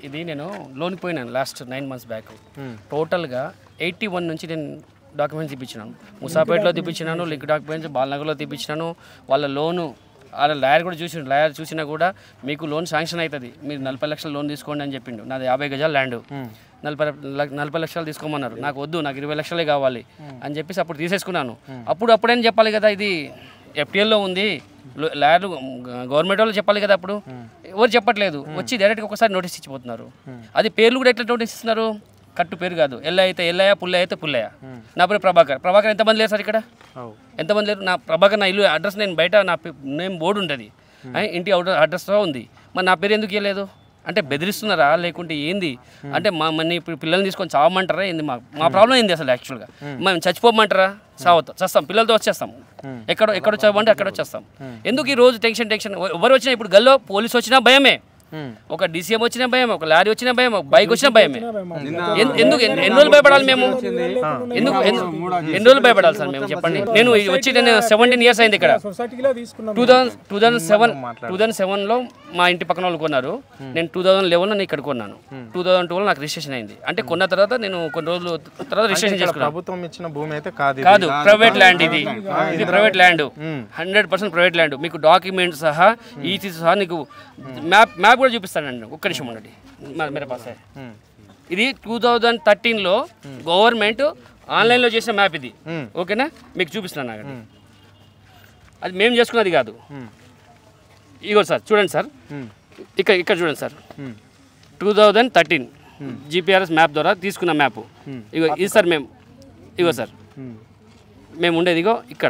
ఇది నేను లోన్కి పోయినాను లాస్ట్ నైన్ మంత్స్ బ్యాక్ టోటల్గా ఎయిటీ వన్ నుంచి నేను డాక్యుమెంట్స్ తెప్పించినాను ముసాపేటలో తెప్పించినాను లింక్ డాక్యుమెంట్స్ బాలనగర్లో తెప్పించినాను వాళ్ళ లోను వాళ్ళ లాయర్ కూడా చూసి లాయర్ చూసినా కూడా మీకు లోన్ శాంక్షన్ అవుతుంది మీరు నలభై లక్షల లోన్ తీసుకోండి అని చెప్పిండు నాది యాభై గజాల ల్యాండ్ నలభై ల- నలభై లక్షలు తీసుకోమన్నారు నాకు వద్దు నాకు ఇరవై లక్షలే కావాలి అని చెప్పేసి అప్పుడు తీసేసుకున్నాను అప్పుడు అప్పుడేం చెప్పాలి కదా ఇది ఎఫ్టీఎల్లో ఉంది లో- లాయర్లు గవర్నమెంట్ వాళ్ళు చెప్పాలి కదా అప్పుడు ఎవరు చెప్పట్లేదు వచ్చి డైరెక్ట్గా ఒకసారి నోటీస్ ఇచ్చిపోతున్నారు అది పేర్లు కూడా ఎట్లా నోటీస్ ఇస్తున్నారు కట్టు పేరు కాదు ఎల్ల అయితే ఎల్లయ్య పుల్లయ్య అయితే పుల్లయ్య నా పేరు ప్రభాకర్ ప్రభాకర్ ఎంతమంది లేరు సార్ ఇక్కడ అవు ఎంతమంది లేరు నా ప్రభాకర్ నా ఇల్లు అడ్రస్ నేను బయట నా నేమ్ బోర్డు ఉంటుంది ఆ, ఇంటి అవుటర్ అడ్రస్తో ఉంది మరి నా పేరు ఎందుకు ఇవ్వలేదు అంటే బెదిరిస్తున్నారా లేకుంటే ఏంది అంటే మా మన ఇప్పుడు పిల్లల్ని తీసుకొని చావమంటారా ఏంది మా మా ప్రాబ్లం ఏంది అసలు యాక్చువల్గా మేము చచ్చిపోమంటారా చావతాం చస్తాం పిల్లలతో వచ్చేస్తాం ఎక్కడ ఎక్కడ వచ్చామంటే అక్కడ వచ్చేస్తాం ఎందుకు ఈ రోజు టెన్షన్ టెన్షన్ ఎవరు వచ్చినా ఇప్పుడు గల్లో పోలీసు వచ్చినా భయమే ఒక డీసీఎం వచ్చినా భయం ఒక లారీ వచ్చినా భయం ఒక బైక్ వచ్చినా భయమే ఎన్- ఎందుకు ఎన్ని ఎన్ని రోజులు భయపడాలి మేము ఎందుకు ఎన్ని ఎన్ని రోజులు భయపడాలి సార్ మేము చెప్పండి నేను వచ్చి నేను సెవెంటీన్ ఇయర్స్ అయింది ఇక్కడ సొసైటీలో తీసుకున్నాం two thousand two thousand seven two thousand సెవెన్లో మా ఇంటి పక్కన వాళ్ళు కొన్నారు నేను టూ థౌసండ్ లెవెన్లో నేను ఇక్కడ కొన్నాను టూ థౌసండ్ టూలో నాకు రిజిస్ట్రేషన్ అయింది అంటే కొన్న తర్వాత నేను కొన్ని రోజులు తర్వాత రిజిస్ట్రేషన్ చేసుకున్నాను ప్రభుత్వం ఇచ్చిన భూమి అయితే కాదు ఇది. కాదు ప్రైవేట్ ల్యాండ్ ఇది ఇది private land hundred percent private land మీకు డాక్యుమెంట్ సహా ఈసీ సహా నీకు మ్యాప్ మ్యాప్ కూడా చూపిస్తానండి ఒక్క నిమిషం ఉండండి మ- మేరే పాస్ హై. ఇది టూ థౌజండ్ థర్టీన్లో గవర్నమెంట్ ఆన్లైన్లో చేసిన మ్యాప్ ఇది ఓకేనా మీకు చూపిస్తున్నాను నాకు అది మేము చేసుకున్నది కాదు ఇగో సార్ చూడండి సార్ ఇక్కడ ఇక్కడ చూడండి sir two thousand thirteen GPRS map ద్వారా తీసుకున్న మ్యాప్ ఇగో ఇది సార్ మేము ఇగో సార్ మేము ఉండేది ఇగో ఇక్కడ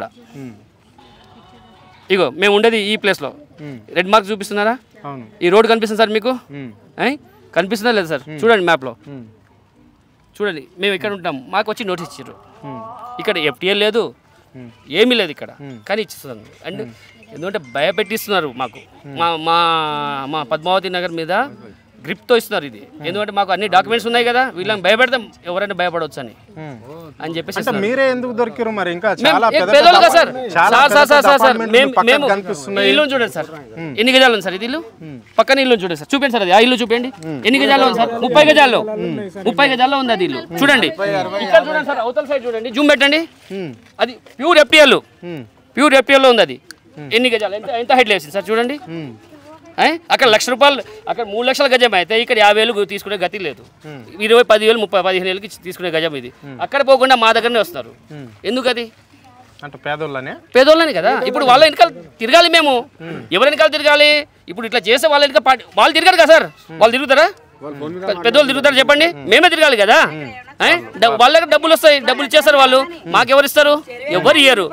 ఇగో మేము ఉండేది ఈ ప్లేస్లో రెడ్ మార్క్ చూపిస్తున్నారా అవును ఈ రోడ్ కనిపిస్తుంది సార్ మీకు ఏయ్? కనిపిస్తుందా లేదా సార్ చూడండి మ్యాప్లో చూడండి మేము ఇక్కడ ఉంటాం మాకు వచ్చి నోటీస్ ఇచ్చారు ఇక్కడ ఎఫ్టీఎల్ లేదు ఏమీ లేదు ఇక్కడ కానీ ఇచ్చిస్తున్నాను అండ్ ఎందుకంటే భయపెట్టిస్తున్నారు మాకు మా మా మా పద్మావతి నగర్ మీద గ్రిప్తో ఇస్తున్నారు ఇది ఎందుకంటే మాకు అన్ని డాక్యుమెంట్స్ ఉన్నాయి కదా వీళ్ళని భయపెడతాం ఎవరైనా భయపడవచ్చు అని అని చెప్పేసి అంటే ఇస్తున్నారు. మీరే ఎందుకు దొరికారు మరి ఇంకా మేము- చాలా ఏ పెద్ద పేదోళ్ళు కదా పెద్ద సార్ చాలా సార్ పెద్ద సార్ సార్ పెద్ద సార్ సార్ apartmentలు మేము పక్కన మేము కనిపిస్తున్నాయి ఈ ఇల్లు చూడండి సార్ ఎన్ని గజాలు ఉంది సార్ ఇది ఇల్లు పక్కన ఇల్లు చూడండి సార్ చూపండి సార్ అది ఆ ఇల్లు చూపండి ఎన్ని గజాల్లో ఉంది సార్ ముప్పై గజాల్లో ముప్పై గజాల్లో ఉంది అది ఇల్లు చూడండి ఇక్కడ చూడండి సార్ అవతల సైడ్ చూడండి జూమ్ పెట్టండి అది ప్యూర్ ఎఫ్టీఎల్ ప్యూర్ ఎఫ్టీఎల్లో ఉంది అది ఎన్ని గజాలు ఎంత ఎంత హైట్ లేసింది సార్ చూడండి ఏ? అక్కడ లక్ష రూపాయలు అక్కడ మూడు లక్షల గజం అయితే ఇక్కడ యాభై వేలు తీసుకునే గతి లేదు ఇరవై పదివేలు ముప్పై పదిహేను వేలకి తీసుకునే గజం ఇది అక్కడ పోకుండా మా దగ్గరనే వస్తారు ఎందుకు అది అంటే పేదోళ్ళనే పేదోళ్ళని కదా ఇప్పుడు వాళ్ళ వెనకాల తిరగాలి మేము ఎవరి వెనకాల తిరగాలి ఇప్పుడు ఇట్లా చేస్తే వాళ్ళ వెనకాల పార్టీ వాళ్ళు తిరగారు కదా సార్ వాళ్ళు తిరుగుతారా పె- పెద్దోళ్ళు తిరుగుతారు చెప్పండి మేమే తిరగాలి కదా ఏ? డ- వాళ్ళ దగ్గర డబ్బులు వస్తాయి డబ్బులు ఇచ్చేస్తారు వాళ్ళు మాకెవరు ఇస్తారు ఎవరు ఇయ్యరు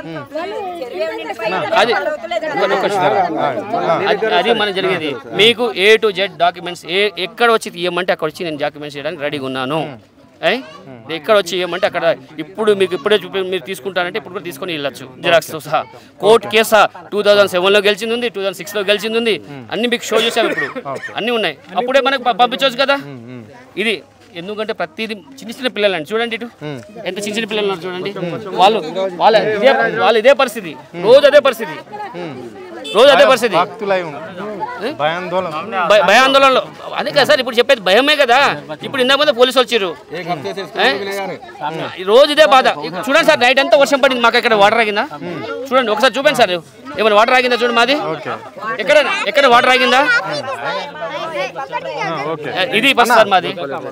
అది ఒక్క- ఒక్క నిమిషం. అది- అది మనం జరిగేది మీకు ఏ టు జెడ్ డాక్యుమెంట్స్ ఏ ఎక్కడ వచ్చి తీయమంటే అక్కడ వచ్చి నేను డాక్యుమెంట్స్ చేయడానికి రెడీగా ఉన్నాను ఏయ్? ఎక్కడ వచ్చి ఇవ్వమంటే అక్కడ ఇప్పుడు మీకు ఇప్పుడే చూపి మీరు తీసుకుంటారంటే ఇప్పుడు కూడా తీసుకొని వెళ్ళొచ్చు జిరాక్స్తో సహా కోర్టు కేసా టూ థౌజండ్ సెవెన్లో గెలిచింది ఉంది టూ థౌసండ్ సిక్స్లో గెలిచింది ఉంది అన్ని మీకు షో చేసాం ఇప్పుడు అన్నీ ఉన్నాయి అప్పుడే మనకు ప- పంపించవచ్చు కదా ఇది ఎందుకంటే ప్రతిదీ చిన్న చిన్న పిల్లలు అండి చూడండి ఇటు ఎంత చిన్న చిన్న పిల్లలు ఉన్నారు చూడండి వాళ్ళు వాళ్ళ ఇదే వాళ్ళ ఇదే పరిస్థితి రోజు అదే పరిస్థితి రోజు అదే పరిస్థితి భక్తులై ఉంటారు భయాందోళన భయ భయాందోళనలో అదే కదా సార్ ఇప్పుడు చెప్పేది భయమే కదా ఇప్పుడు ఇందాక ముందు పోలీసు వచ్చారు ఏ? ఈ రోజు ఇదే బాధ చూడండి సార్ నైట్ అంతా వర్షం పడింది మాకు ఇక్కడ వాటర్ ఆగిందా చూడండి ఒకసారి చూపండి సార్ ఏమైనా వాటర్ ఆగిందా చూడండి మాది ఎక్కడ ఎక్కడ వాటర్ ఆగిందా ఓకే ఇది బస్ సార్ మాది